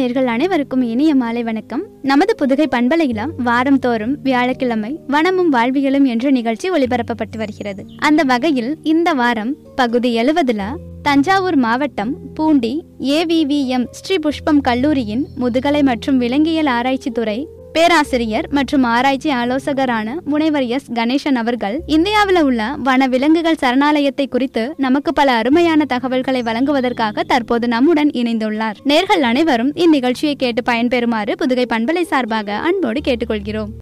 நேர்கள் அனைவருக்கும் இனிய மாலை வணக்கம் நமது புதுகை பண்பலையில வாரம் தோறும் வியாழக்கிழமை வனமும் வாழ்வியலும் என்ற நிகழ்ச்சி ஒளிபரப்பப்பட்டு வருகிறது அந்த வகையில் இந்த வாரம் பகுதி எழுவதுல தஞ்சாவூர் மாவட்டம் பூண்டி ஏவிவிஎம் ஸ்ரீ புஷ்பம் கல்லூரியின் முதுகலை மற்றும் விலங்கியல் ஆராய்ச்சி துறை பேராசிரியர் மற்றும் ஆராய்ச்சி ஆலோசகரான முனைவர் எஸ் கணேசன் அவர்கள் இந்தியாவில் உள்ள வன விலங்குகள் சரணாலயத்தை குறித்து நமக்கு பல அருமையான தகவல்களை வழங்குவதற்காக தற்போது நம்முடன் இணைந்துள்ளார் நேர்கள் அனைவரும் இந்நிகழ்ச்சியை கேட்டு பயன்பெறுமாறு புதுகை பண்பலை சார்பாக அன்போடு கேட்டுக்கொள்கிறோம்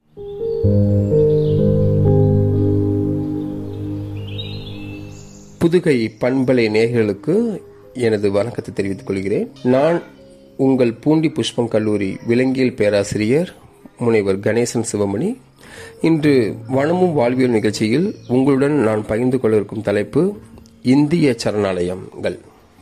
புதுகை பண்பலை நேயர்களுக்கு எனது வணக்கத்தை தெரிவித்துக் கொள்கிறேன் நான் உங்கள் பூண்டி புஷ்பம் கல்லூரி விலங்கியல் பேராசிரியர் முனைவர் கணேசன் சிவமணி இன்று வனமும் வாழ்வியல் நிகழ்ச்சியில் உங்களுடன் நான் பகிர்ந்து கொள்ள இருக்கும் தலைப்பு இந்திய சரணாலயங்கள்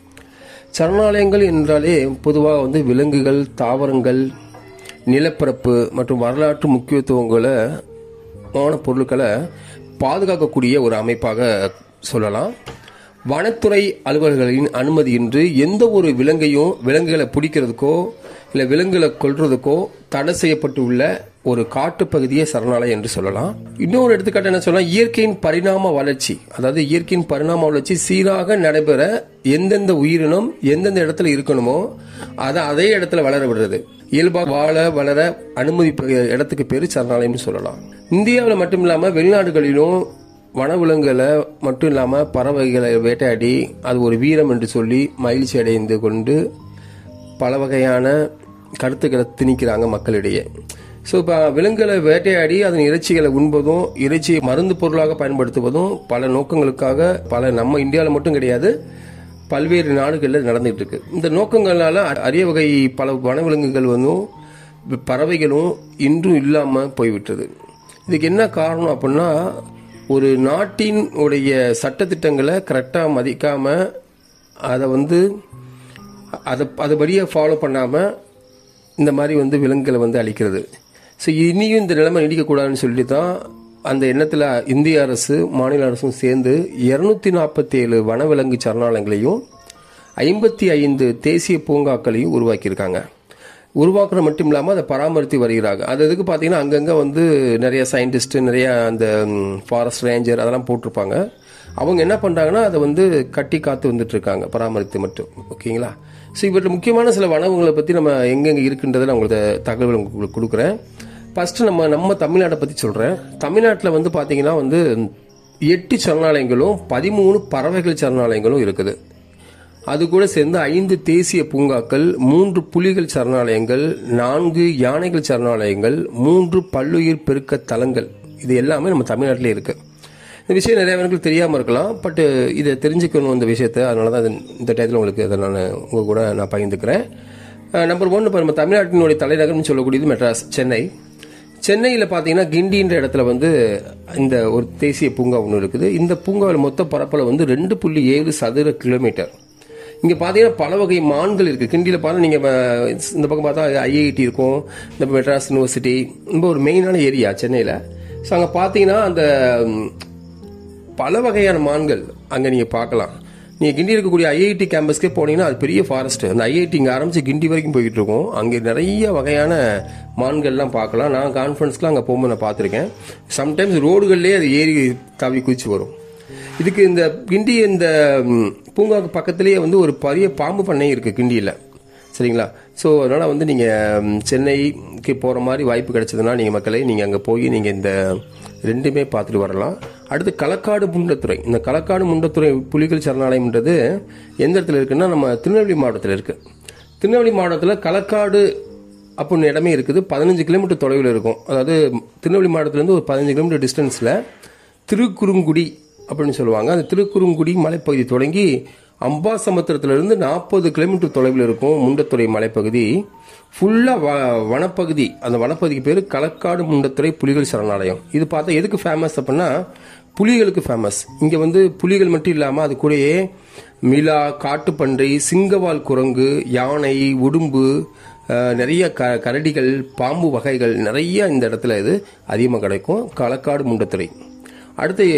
சரணாலயங்கள் என்றாலே பொதுவாக வந்து விலங்குகள் தாவரங்கள் நிலப்பரப்பு மற்றும் வரலாற்று முக்கியத்துவங்களை மான பொருட்களை பாதுகாக்கக்கூடிய ஒரு அமைப்பாக சொல்லலாம் வனத்துறை அலுவலர்களின் அனுமதியின்றி எந்த ஒரு விலங்கையும் விலங்குகளை பிடிக்கிறதுக்கோ இல்லை விலங்குகளை கொல்றதுக்கோ தடை செய்யப்பட்டு உள்ள ஒரு காட்டுப்பகுதியை சரணாலயம் என்று சொல்லலாம் இன்னொரு எடுத்துக்காட்டு என்ன சொல்லலாம் இயற்கையின் பரிணாம வளர்ச்சி அதாவது இயற்கையின் பரிணாம வளர்ச்சி சீராக நடைபெற எந்தெந்த உயிரினம் எந்தெந்த இடத்துல இருக்கணுமோ அதை அதே இடத்துல வளர விடுறது இயல்பாக வாழ வளர அனுமதி பெ- இடத்துக்கு பேரு சரணாலயம்னு சொல்லலாம் இந்தியாவில் மட்டும் இல்லாமல் வெளிநாடுகளிலும் வனவிலங்குகளை மட்டும் இல்லாமல் பறவைகளை வேட்டையாடி அது ஒரு வீரம் என்று சொல்லி மகிழ்ச்சி அடைந்து கொண்டு பல வகையான கருத்துக்களை திணிக்கிறாங்க மக்களிடையே ஸோ இப்போ விலங்குகளை வேட்டையாடி அதன் இறைச்சிகளை உண்பதும் இறைச்சியை மருந்து பொருளாக பயன்படுத்துவதும் பல நோக்கங்களுக்காக பல நம்ம இந்தியாவில் மட்டும் கிடையாது பல்வேறு நாடுகளில் நடந்துட்டு இருக்கு இந்த நோக்கங்களால அரிய வகை பல வனவிலங்குகள் வந்தும் பறவைகளும் இன்றும் இல்லாமல் போய்விட்டது இதுக்கு என்ன காரணம் அப்படின்னா ஒரு நாட்டின் உடைய சட்டத்திட்டங்களை கரெக்டாக மதிக்காம அதை வந்து அதை அதுபடியே ஃபாலோ பண்ணாமல் இந்த மாதிரி வந்து விலங்குகளை வந்து அழிக்கிறது ஸோ இனியும் இந்த நிலைமை நீடிக்கக்கூடாதுன்னு சொல்லி தான் அந்த எண்ணத்தில் இந்திய அரசு மாநில அரசும் சேர்ந்து இரநூத்தி நாற்பத்தி ஏழு வனவிலங்கு சரணாலயங்களையும் ஐம்பத்தி ஐந்து தேசிய பூங்காக்களையும் உருவாக்கியிருக்காங்க உருவாக்குறது மட்டும் இல்லாமல் அதை பராமரித்து வருகிறாங்க அது இதுக்கு பார்த்தீங்கன்னா அங்கங்கே வந்து நிறைய சயின்டிஸ்ட் நிறைய அந்த ஃபாரஸ்ட் ரேஞ்சர் அதெல்லாம் போட்டிருப்பாங்க அவங்க என்ன பண்ணுறாங்கன்னா அதை வந்து கட்டி காத்து வந்துட்டு இருக்காங்க பராமரித்து மட்டும் ஓகேங்களா ஸோ இவற்றில் முக்கியமான சில வனங்களை பற்றி நம்ம எங்கெங்கே இருக்குன்றதை நான் உங்களுக்கு தகவல் உங்களுக்கு கொடுக்குறேன் ஃபர்ஸ்ட் நம்ம நம்ம தமிழ்நாட்டை பற்றி சொல்கிறேன் தமிழ்நாட்டில் வந்து பார்த்தீங்கன்னா வந்து எட்டு சரணாலயங்களும் பதிமூணு பறவைகள் சரணாலயங்களும் இருக்குது அது கூட சேர்ந்து ஐந்து தேசிய பூங்காக்கள் மூன்று புலிகள் சரணாலயங்கள் நான்கு யானைகள் சரணாலயங்கள் மூன்று பல்லுயிர் பெருக்க தலங்கள் இது எல்லாமே நம்ம தமிழ்நாட்டிலே இருக்கு இந்த விஷயம் நிறைய பேருக்கு தெரியாமல் இருக்கலாம் பட் இதை தெரிஞ்சுக்கணும் இந்த விஷயத்தை அதனால தான் இது- இந்த டயத்தில் உங்களுக்கு இதை நான் உங்க கூட நான் பகிர்ந்துக்கிறேன் நம்பர் ஒன் இப்போ நம்ம தமிழ்நாட்டினுடைய தலைநகர்னு சொல்லக்கூடியது மெட்ராஸ் சென்னை சென்னையில் பார்த்தீங்கன்னா கிண்டின்ற இடத்துல வந்து இந்த ஒரு தேசிய பூங்கா ஒன்று இருக்குது இந்த பூங்காவில் மொத்த பரப்பளவு வந்து ரெண்டு புள்ளி ஏழு சதுர கிலோமீட்டர் இங்கே பார்த்தீங்கன்னா பல வகை மான்கள் இருக்குது கிண்டியில் பார்த்தா நீங்கள் இந்த பக்கம் பார்த்தா ஐஐடி இருக்கும் இந்த மெட்ராஸ் யூனிவர்சிட்டி ரொம்ப ஒரு மெயினான ஏரியா சென்னையில் ஸோ அங்கே பார்த்தீங்கன்னா அந்த ம், பல வகையான மான்கள் அங்கே நீங்கள் பார்க்கலாம் நீங்கள் கிண்டி இருக்கக்கூடிய ஐஐடி கேம்பஸ்க்கே போனீங்கன்னா அது பெரிய ஃபாரஸ்ட் அந்த ஐஐடி இங்கே ஆரம்பிச்சு கிண்டி வரைக்கும் போய்கிட்டு இருக்கோம் அங்கே நிறைய வகையான மான்கள்லாம் பார்க்கலாம் நான் கான்ஃபரன்ஸ்க்குலாம் அங்கே போகும்போது நான் பார்த்துருக்கேன் சம்டைம்ஸ் ரோடுகள்லேயே அது ஏறி தாவி குதிச்சு வரும் இதுக்கு இந்த கிண்டி இந்த ம், பூங்காவுக்கு பக்கத்துலேயே வந்து ஒரு பெரிய பாம்பு பண்ணை இருக்குது கிண்டியில் சரிங்களா ஸோ அதனால் வந்து நீங்கள் சென்னைக்கு போகிற மாதிரி வாய்ப்பு கிடைச்சதுன்னா நீங்கள் மக்களை நீங்கள் அங்கே போய் நீங்கள் இந்த ரெண்டுமே பார்த்துட்டு வரலாம் அடுத்து களக்காடு முண்டத்துறை இந்த களக்காடு முண்டத்துறை புலிகள் சரணாலயம்ன்றது எந்த இடத்துல இருக்குன்னா நம்ம திருநெல்வேலி மாவட்டத்தில் இருக்குது திருநெல்வேலி மாவட்டத்தில் களக்காடு அப்படின்னு இடமே இருக்குது பதினஞ்சு கிலோமீட்டர் தொலைவில் இருக்கும் அதாவது திருநெல்வேலி மாவட்டத்துலேருந்து ஒரு பதினஞ்சு கிலோமீட்டர் டிஸ்டன்ஸில் திருக்குறுங்குடி அப்படின்னு சொல்லுவாங்க அந்த திருக்குறுங்குடி மலைப்பகுதி தொடங்கி அம்பாசமுத்திரத்திலிருந்து நாற்பது கிலோமீட்டர் தொலைவில் இருக்கும் முண்டத்துறை மலைப்பகுதி ஃபுல்லாக வ வனப்பகுதி அந்த வனப்பகுதிக்கு பேர் களக்காடு முண்டத்துறை புலிகள் சரணாலயம் இது பார்த்தா எதுக்கு ஃபேமஸ் அப்படின்னா புலிகளுக்கு ஃபேமஸ் இங்கே வந்து புலிகள் மட்டும் இல்லாமல் அது கூடயே மிலா காட்டுப்பன்றி சிங்கவால் குரங்கு யானை உடும்பு அஹ், நிறைய க கரடிகள் பாம்பு வகைகள் நிறைய இந்த இடத்துல இது அதிகமாக கிடைக்கும் களக்காடு முண்டத்துறை அடுத்து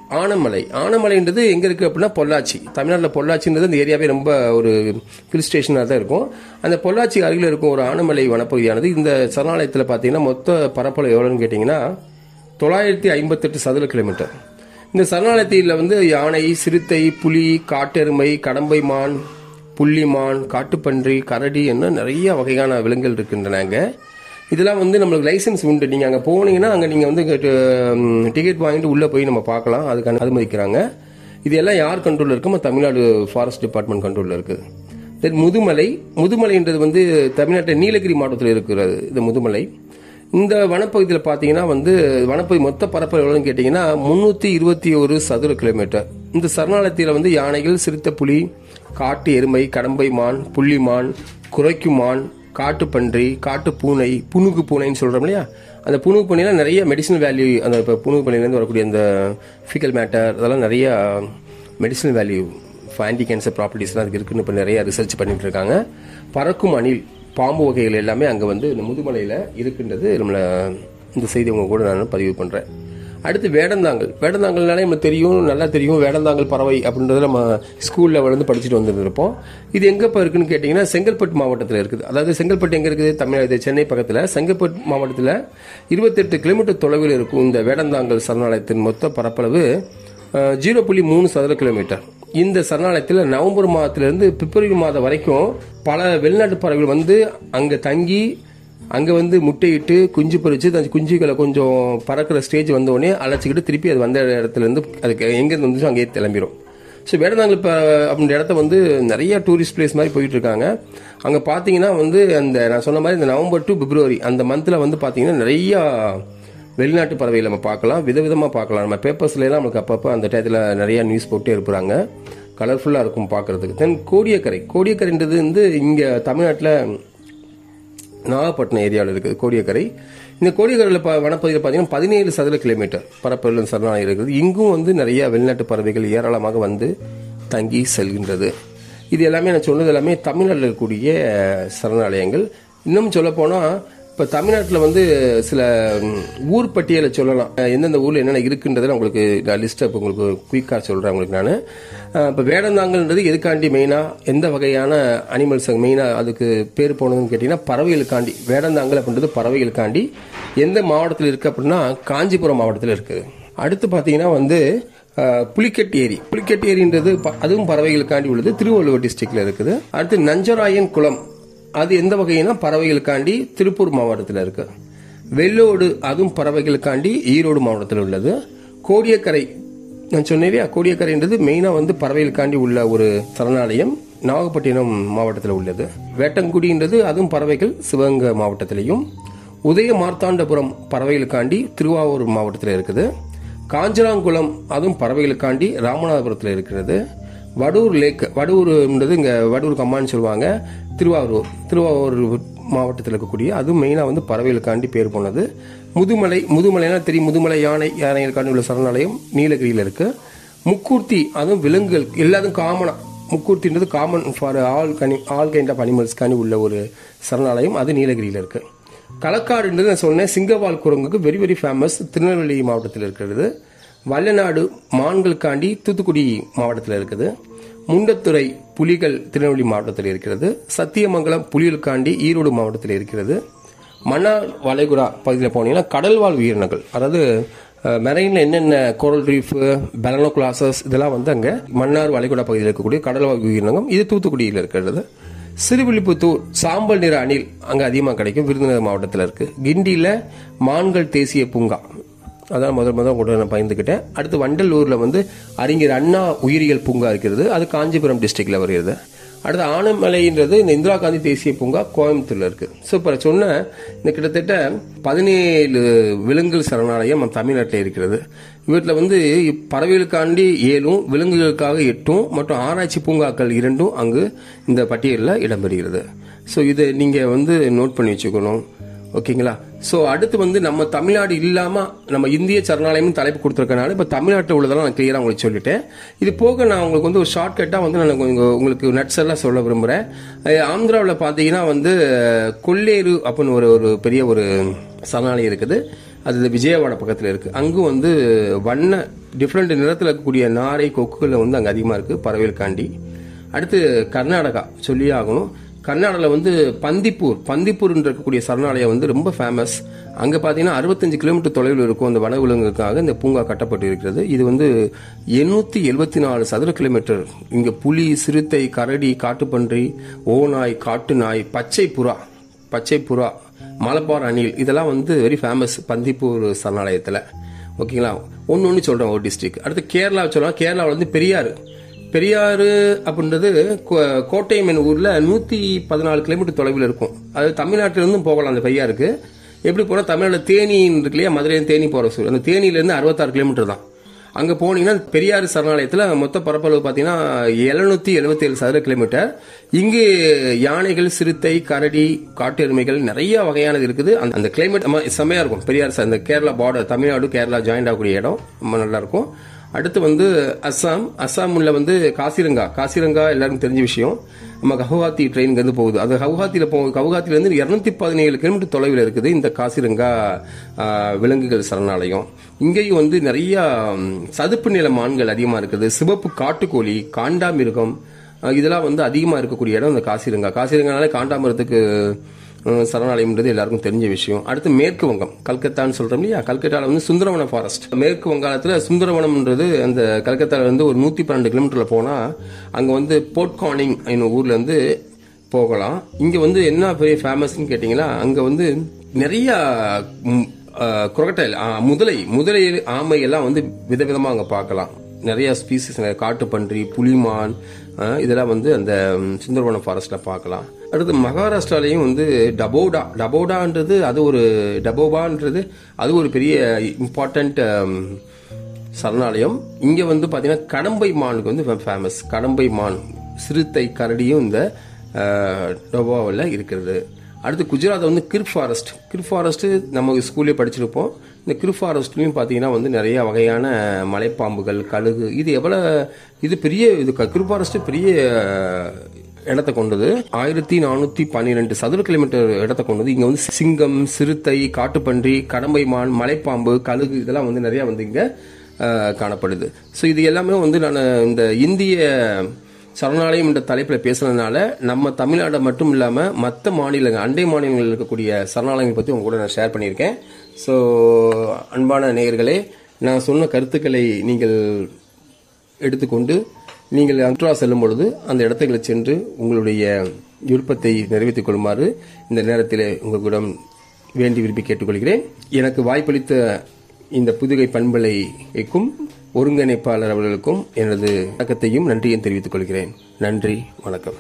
ஆனமலை ஆனமலைன்றது எங்க இருக்கு அப்படின்னா பொள்ளாச்சி தமிழ்நாட்டில் பொள்ளாச்சின்றது அந்த ஏரியாவே ரொம்ப ஒரு ஹில் ஸ்டேஷனாக தான் இருக்கும் அந்த பொள்ளாச்சி அருகில் இருக்கும் ஒரு ஆனமலை வனப்பகுதியானது இந்த சரணாலயத்தில் பார்த்தீங்கன்னா மொத்த பரப்பளவு எவ்வளோன்னு கேட்டிங்கன்னா தொள்ளாயிரத்தி ஐம்பத்தெட்டு சதுர கிலோமீட்டர் இந்த சரணாலயத்தில் வந்து யானை சிறுத்தை புலி காட்டெருமை கடம்பை மான் புள்ளிமான் காட்டுப்பன்றி கரடி என்ன நிறைய வகையான விலங்குகள் இருக்கின்றன அங்க இதெல்லாம் வந்து நம்மளுக்கு லைசன்ஸ் உண்டு நீங்கள் அங்கே போனீங்கன்னா அங்கே நீங்கள் வந்து டிக்கெட் வாங்கிட்டு உள்ளே போய் நம்ம பார்க்கலாம் அதுக்கு அனு- அனுமதிக்கிறாங்க இது எல்லாம் யார் கண்ட்ரோலில் இருக்குமோ தமிழ்நாடு ஃபாரஸ்ட் டிபார்ட்மெண்ட் கண்ட்ரோலில் இருக்குது தென் முதுமலை முதுமலைன்றது வந்து தமிழ்நாட்டில் நீலகிரி மாவட்டத்தில் இருக்கிறது இந்த முதுமலை இந்த வனப்பகுதியில் பார்த்தீங்கன்னா வந்து வனப்பகுதி மொத்த பரப்பளவு எவ்வளோன்னு கேட்டிங்கன்னா முந்நூற்றி இருபத்தி ஒரு சதுர கிலோமீட்டர் இந்த சரணாலயத்தில் வந்து யானைகள் சிறுத்தை புலி காட்டு எருமை கடம்பை மான் புள்ளி மான் குறைக்கு மான் காட்டுப்பன்றி காட்டு பூனை புனுகு பூனைன்னு சொல்கிறோம் இல்லையா அந்த புனுகு பூனைலாம் நிறைய மெடிசனல் வேல்யூ அந்த இப்போ புனுகு பூனையிலேருந்து வரக்கூடிய அந்த ஃபிக்கல் மேட்டர் அதெல்லாம் நிறைய மெடிசனல் வேல்யூ ஆன்டி கேன்சர் ப்ராப்பர்ட்டிஸ்லாம் அதுக்கு இருக்குன்னு இப்போ நிறைய ரிசர்ச் பண்ணிட்டு இருக்காங்க பறக்கும் அணில் பாம்பு வகைகள் எல்லாமே அங்கே வந்து இந்த முதுமலையில் இருக்கின்றது நம்மளை இந்த செய்தி உங்க கூட நான் பதிவு பண்ணுறேன் அடுத்து வேடந்தாங்கல் வேடந்தாங்கல்னாலே நமக்கு தெரியும் நல்லா தெரியும் வேடந்தாங்கல் பறவை அப்படின்றத நம்ம ஸ்கூலில் வளர்ந்து படிச்சுட்டு வந்துருப்போம் இது எங்கப்போ இருக்குன்னு கேட்டிங்கன்னா செங்கல்பட்டு மாவட்டத்தில் இருக்குது அதாவது செங்கல்பட்டு எங்கே இருக்குது தமிழ்நாடு சென்னை பக்கத்தில் செங்கல்பட்டு மாவட்டத்தில் இருபத்தெட்டு கிலோமீட்டர் தொலைவில் இருக்கும் இந்த வேடந்தாங்கல் சரணாலயத்தின் மொத்த பரப்பளவு ஜீரோ புள்ளி மூணு சதுர கிலோமீட்டர் இந்த சரணாலயத்தில் நவம்பர் மாதத்திலிருந்து பிப்ரவரி மாதம் வரைக்கும் பல வெளிநாட்டு பறவைகள் வந்து அங்கே தங்கி அங்கே வந்து முட்டையிட்டு குஞ்சு பொரிச்சு அந்த குஞ்சுகளை கொஞ்சம் பறக்கிற ஸ்டேஜ் வந்த உடனே அழைச்சிக்கிட்டு திருப்பி அது வந்த இடத்துல இருந்து அதுக்கு எங்கேருந்து வந்துச்சோ அங்கேயே கிளம்பிடும் ஸோ வேடந்தாங்கல் இப்போ அப்படின்ற இடத்த வந்து நிறைய டூரிஸ்ட் பிளேஸ் மாதிரி போயிட்டு இருக்காங்க அங்கே பார்த்தீங்கன்னா வந்து அந்த நான் சொன்ன மாதிரி இந்த நவம்பர் டு பிப்ரவரி அந்த மந்தில் வந்து பார்த்தீங்கன்னா நிறையா வெளிநாட்டு பறவைகளை நம்ம பார்க்கலாம் விதவிதமாக பார்க்கலாம் நம்ம பேப்பர்ஸ்ல எல்லாம் நமக்கு அப்பப்போ அந்த டயத்தில் நிறைய நியூஸ் போட்டே இருப்பாங்க கலர்ஃபுல்லாக இருக்கும் பார்க்கறதுக்கு தென் கோடியக்கரை கோடியக்கரைன்றது வந்து இங்கே தமிழ்நாட்டில் நாகப்பட்டினம் ஏரியாவில் இருக்குது கோடியக்கரை இந்த கோடியக்கரையில் ப வனப்பகுதியில் பார்த்தீங்கன்னா பதினேழு சதுர கிலோமீட்டர் பரப்பளவு சரணாலயம் இருக்குது இங்கும் வந்து நிறைய வெளிநாட்டு பறவைகள் ஏராளமாக வந்து தங்கி செல்கின்றது இது எல்லாமே நான் சொன்னது எல்லாமே தமிழ்நாட்டில் இருக்கக்கூடிய சரணாலயங்கள் இன்னும் சொல்லப்போனால் இப்போ தமிழ்நாட்டில் வந்து சில ம், ஊர் பட்டியலை சொல்லலாம் அஹ் எந்தெந்த ஊரில் என்னென்ன இருக்குன்றதை நான் உங்களுக்கு நான் லிஸ்ட்டை இப்போ உங்களுக்கு குயிக்காக சொல்கிறேன் உங்களுக்கு நான் இப்போ வேடந்தாங்கல்ன்றது எதுக்காண்டி மெயினாக எந்த வகையான அனிமல்ஸ் மெயினாக அதுக்கு பேர் போனதுன்னு கேட்டிங்கன்னா பறவைகளுக்காண்டி வேடந்தாங்கல் அப்படின்றது பறவைகளுக்காண்டி எந்த மாவட்டத்தில் இருக்குது அப்படின்னா காஞ்சிபுரம் மாவட்டத்தில் இருக்குது அடுத்து பார்த்தீங்கன்னா வந்து அஹ், புலிக்கட் ஏரி புலிக்கட் ஏரின்றது ப- அதுவும் பறவைகளுக்காண்டி உள்ளது திருவள்ளுவர் டிஸ்ட்ரிக்ட்ல இருக்குது அடுத்து நஞ்சராயன் குளம் அது எந்த வகைனா பறவைகளுக்காண்டி திருப்பூர் மாவட்டத்தில் இருக்கு வெள்ளோடு அதுவும் பறவைகளுக்காண்டி ஈரோடு மாவட்டத்தில் உள்ளது கோடியக்கரை நான் சொன்னேன் இல்லையா கோடியக்கரைன்றது மெயினாக வந்து பறவைகளுக்காண்டி உள்ள ஒரு சரணாலயம் நாகப்பட்டினம் மாவட்டத்தில் உள்ளது வேட்டங்குடின்றது அதுவும் பறவைகள் சிவகங்கை மாவட்டத்திலையும் உதய மார்த்தாண்டபுரம் பறவைகளுக்காண்டி திருவாரூர் மாவட்டத்தில் இருக்குது காஞ்சனாங்குளம் அதுவும் பறவைகளுக்காண்டி ராமநாதபுரத்தில் இருக்கிறது வடூர் லேக் வடூர்ன்றது இங்கே வடூர் கம்மான்னு சொல்லுவாங்க திருவாரூர் திருவாரூர் மாவட்டத்தில் இருக்கக்கூடிய அதுவும் மெயினாக வந்து பறவைகளுக்காண்டி பேர் போனது முதுமலை முதுமலைனா தெரியும் முதுமலை யானை யானைகளுக்காண்டி உள்ள சரணாலயம் நீலகிரியில் இருக்கு முக்கூர்த்தி அதுவும் விலங்குகள் எல்லாத்துக்கும் காமனாக முக்கூர்த்தின்றது காமன் ஃபார் ஆல் கனி ஆல் கைண்ட் ஆஃப் அனிமல்ஸ்க்காண்டி உள்ள ஒரு சரணாலயம் அது நீலகிரியில் இருக்கு களக்காடுன்றது நான் சொன்னேன் சிங்கவால் குரங்குக்கு வெரி வெரி ஃபேமஸ் திருநெல்வேலி மாவட்டத்தில் இருக்கிறது வல்லநாடு மான்களுக்காண்டி தூத்துக்குடி மாவட்டத்தில் இருக்குது முண்டத்துறை புலிகள் திருநெல்வேலி மாவட்டத்தில் இருக்கிறது சத்தியமங்கலம் புலிகளுக்காண்டி ஈரோடு மாவட்டத்தில் இருக்கிறது மன்னார் வளைகுடா பகுதியில் போனீங்கன்னா கடல்வாழ் உயிரினங்கள் அதாவது மெரைனில் என்னென்ன கோரல் ரீஃப் பெலனோ கிளாசஸ் இதெல்லாம் வந்து அங்கே மன்னார் வளைகுடா பகுதியில் இருக்கக்கூடிய கடல்வாழ் உயிரினங்கள் இது தூத்துக்குடியில் இருக்கிறது சிறுவில்லிபுத்தூர் சாம்பல் நிற அணில் அங்கே அதிகமாக கிடைக்கும் விருதுநகர் மாவட்டத்தில் இருக்கு கிண்டியில் மான்கள் தேசிய பூங்கா அதான் முதல் முதல் கூட நான் பயந்துக்கிட்டேன் அடுத்து வண்டலூரில் வந்து அறிஞர் அண்ணா உயிரியல் பூங்கா இருக்கிறது அது காஞ்சிபுரம் டிஸ்ட்ரிக்ட்ல வருகிறது அடுத்து ஆனமலைன்றது இந்த இந்திரா காந்தி தேசிய பூங்கா கோயம்புத்தூர்ல இருக்கு ஸோ இப்போ சொன்ன இந்த கிட்டத்தட்ட பதினேழு விலங்குகள் சரணாலயம் நம்ம தமிழ்நாட்டில் இருக்கிறது இவற்றில் வந்து பறவைகளுக்காண்டி ஏழும் விலங்குகளுக்காக எட்டும் மற்றும் ஆராய்ச்சி பூங்காக்கள் இரண்டும் அங்கு இந்த பட்டியலில் இடம்பெறுகிறது ஸோ இதை நீங்கள் வந்து நோட் பண்ணி வச்சுக்கணும் ஓகேங்களா ஸோ அடுத்து வந்து நம்ம தமிழ்நாடு இல்லாமல் நம்ம இந்திய சரணாலயம் தலைப்பு கொடுத்துருக்கனால இப்போ தமிழ்நாட்டில் உள்ளதெல்லாம் நான் கிளியராக உங்களுக்கு சொல்லிட்டேன் இது போக நான் உங்களுக்கு வந்து ஒரு ஷார்ட்கட்டாக வந்து நான் கொஞ்சம் உங்களுக்கு நட்ஸ் எல்லாம் சொல்ல விரும்புகிறேன் ஆந்திராவில் பார்த்தீங்கன்னா வந்து கொல்லேரு அப்படின்னு ஒரு ஒரு பெரிய ஒரு சரணாலயம் இருக்குது அது விஜயவாடா பக்கத்தில் இருக்கு அங்கும் வந்து வண்ண டிஃப்ரெண்ட் நிறத்தில் இருக்கக்கூடிய நாரை கொக்குகள் வந்து அங்கே அதிகமாக இருக்கு பறவைகளுக்காண்டி அடுத்து கர்நாடகா சொல்லியே ஆகணும் கர்நாடகாவில் வந்து பந்திப்பூர் பந்திப்பூர்ன்ற இருக்கக்கூடிய சரணாலயம் வந்து ரொம்ப ஃபேமஸ் அங்கே பார்த்தீங்கன்னா அறுபத்தஞ்சு கிலோமீட்டர் தொலைவில் இருக்கும் அந்த வனவிலங்குக்காக இந்த பூங்கா கட்டப்பட்டு இருக்கிறது இது வந்து எண்ணூற்றி எழுபத்தி நாலு சதுர கிலோமீட்டர் இங்கே புலி சிறுத்தை கரடி காட்டுப்பன்றி ஓநாய் காட்டு நாய் பச்சை புறா பச்சை புறா மலபார் அணில் இதெல்லாம் வந்து வெரி ஃபேமஸ் பந்திப்பூர் சரணாலயத்தில் ஓகேங்களா ஒன்று ஒன்று சொல்கிறேன் ஒரு டிஸ்ட்ரிக்ட் அடுத்து கேரளா சொல்லலாம் கேரளாவில் வந்து பெரியாறு பெரியாறு அப்படின்றது கோ- கோட்டயம் என்ற ஊர்ல நூத்தி பதினாலு கிலோமீட்டர் தொலைவில் இருக்கும் அது தமிழ்நாட்டில இருந்தும் போகலாம் அந்த பெரியாருக்கு எப்படி போனா தமிழ்நாடு தேனின்னு இருக்கு இல்லையா மதுரையில தேனி போற சூழல் அந்த தேனியில இருந்து அறுபத்தாறு கிலோமீட்டர் தான் அங்க போனீங்கன்னா பெரியாறு சரணாலயத்துல மொத்த பரப்பளவு பாத்தீங்கன்னா எழுநூத்தி எழுபத்தி ஏழு சதுர கிலோமீட்டர் இங்கு யானைகள் சிறுத்தை கரடி காட்டு எருமைகள் நிறைய வகையானது இருக்குது அந்த- அந்த கிளைமேட் செம்மையா இருக்கும் பெரியார் ச- அந்த கேரளா பார்டர் தமிழ்நாடு கேரளா ஜாயிண்ட் ஆகக்கூடிய இடம் ரொம்ப நல்லா இருக்கும் அடுத்து வந்து அஸ்ஸாம் அஸ்ஸாம்ல வந்து காசிரங்கா காசிரங்கா எல்லாருக்கும் தெரிஞ்ச விஷயம் நம்ம கவுஹாத்தி ட்ரெயின் இருந்து போகுது அது கவுஹாத்தியில் போ கவுஹாத்தில இருந்து இருநூத்தி பதினேழு கிலோமீட்டர் தொலைவில் இருக்குது இந்த காசிரங்கா ஆ, விலங்குகள் சரணாலயம் இங்கேயும் வந்து நிறைய ம், சதுப்பு நில மான்கள் அதிகமாக இருக்குது சிவப்பு காட்டுக்கோழி காண்டாமிருகம் ஆ, இதெல்லாம் வந்து அதிகமாக இருக்கக்கூடிய இடம் இந்த காசிரங்கா காசிரங்கானாலே காண்டாமிரத்துக்கு அஹ் சரணாலயம்ன்றது எல்லாருக்கும் தெரிஞ்ச விஷயம் அடுத்து மேற்கு வங்கம் கல்கத்தான்னு சொல்றோம் இல்லையா கல்கத்தால வந்து சுந்தரவனம் ஃபாரஸ்ட் மேற்கு வங்காளத்துல சுந்தரவனம்ன்றது அந்த கல்கத்தால இருந்து ஒரு நூத்தி பன்னெண்டு கிலோமீட்டர்ல போனா அங்க வந்து போர்ட்கானிங் என்னும் ஊர்ல இருந்து போகலாம் இங்க வந்து என்ன பெரிய ஃபேமஸ்ன்னு கேட்டீங்கன்னா அங்க வந்து நிறைய குரகட்டைல் முதலை முதலை ஆமை எல்லாம் வந்து விதவிதமா அங்க பார்க்கலாம் நிறைய ஸ்பீசிஸ் காட்டுப்பன்றி புலிமான் அஹ், இதெல்லாம் வந்து அந்த ம், சுந்தரவனம் ஃபாரஸ்ட்ல பார்க்கலாம் அடுத்து மகாராஷ்டிராலையும் வந்து டபோடா டபோடான்றது அது ஒரு டபோபான்றது அது ஒரு பெரிய இம்பார்ட்டன்ட் சரணாலயம் இங்க வந்து பாத்தீங்கன்னா கடம்பை மானுக்கு வந்து ஃபேமஸ் கடம்பை மான் சிறுத்தை கரடியும் இந்த டொபாவில் இருக்கிறது அடுத்து குஜராத் வந்து கிர் ஃபாரஸ்ட் கிர் ஃபாரஸ்ட் நம்ம ஸ்கூல்லே படிச்சிருப்போம் இந்த கிர் ஃபாரஸ்ட்லயும் பாத்தீங்கன்னா வந்து நிறைய வகையான மலைப்பாம்புகள் கழுகு இது எவ்வளவு இது பெரிய இது கிர் ஃபாரஸ்ட் பெரிய இடத்தை கொண்டது ஆயிரத்தி நானூத்தி பன்னிரெண்டு சதுர கிலோமீட்டர் இடத்தை கொண்டது இங்க வந்து சிங்கம் சிறுத்தை காட்டுப்பன்றி கடம்பை மான் மலைப்பாம்பு கழுகு இதெல்லாம் வந்து நிறைய வந்து இங்க அஹ், காணப்படுது ஸோ இது எல்லாமே வந்து நான் இந்த இந்திய சரணாலயம் என்ற தலைப்பில் பேசுனதுனால நம்ம தமிழ்நாடு மட்டும் இல்லாமல் மற்ற மாநிலங்கள் அண்டை மாநிலங்களில் இருக்கக்கூடிய சரணாலயங்கள் பற்றி உங்க கூட நான் ஷேர் பண்ணியிருக்கேன் ஸோ அன்பான நேயர்களே நான் சொன்ன கருத்துக்களை நீங்கள் எடுத்துக்கொண்டு நீங்கள் அன்ட்ரா செல்லும் பொழுது அந்த இடத்துக்கு சென்று உங்களுடைய விருப்பத்தை நிறைவேற்றிக் கொள்ளுமாறு இந்த நேரத்தில் உங்களிடம் வேண்டி விரும்பி கேட்டுக்கொள்கிறேன் எனக்கு வாய்ப்பளித்த இந்த புதுகை பண்பலைக்கும் ஒருங்கிணைப்பாளர் அவர்களுக்கும் எனது வணக்கத்தையும் நன்றியும் தெரிவித்துக் கொள்கிறேன் நன்றி வணக்கம்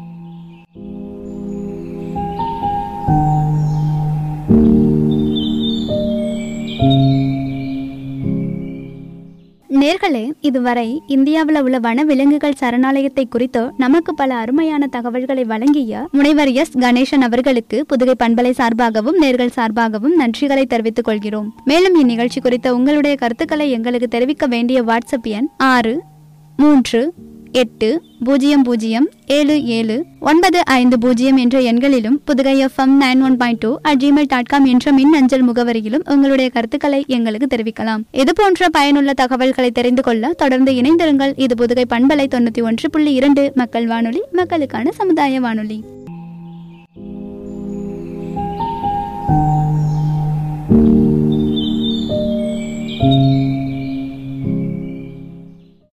நேர்களே இதுவரை இந்தியாவில் உள்ள வனவிலங்குகள் சரணாலயத்தை குறித்து நமக்கு பல அருமையான தகவல்களை வழங்கிய முனைவர் எஸ் கணேசன் அவர்களுக்கு புதுகை பண்பலை சார்பாகவும் நேர்கள் சார்பாகவும் நன்றிகளை தெரிவித்துக் கொள்கிறோம் மேலும் இந்நிகழ்ச்சி குறித்த உங்களுடைய கருத்துக்களை எங்களுக்கு தெரிவிக்க வேண்டிய வாட்ஸ்அப் எண் ஆறு மூன்று எட்டு பூஜ்ஜியம் பூஜ்ஜியம் ஏழு ஏழு ஒன்பது ஐந்து பூஜ்ஜியம் என்ற எண்களிலும் Pudugai F M nine one point two at Gmail dot com என்ற மின் அஞ்சல் முகவரியிலும் உங்களுடைய கருத்துக்களை எங்களுக்கு தெரிவிக்கலாம் இது போன்ற பயனுள்ள தகவல்களை தெரிந்து கொள்ள தொடர்ந்து இணைந்திருங்கள் இது புதுகை பண்பலை தொண்ணூத்தி ஒன்று புள்ளி இரண்டு மக்கள் வானொலி மக்களுக்கான சமுதாய வானொலி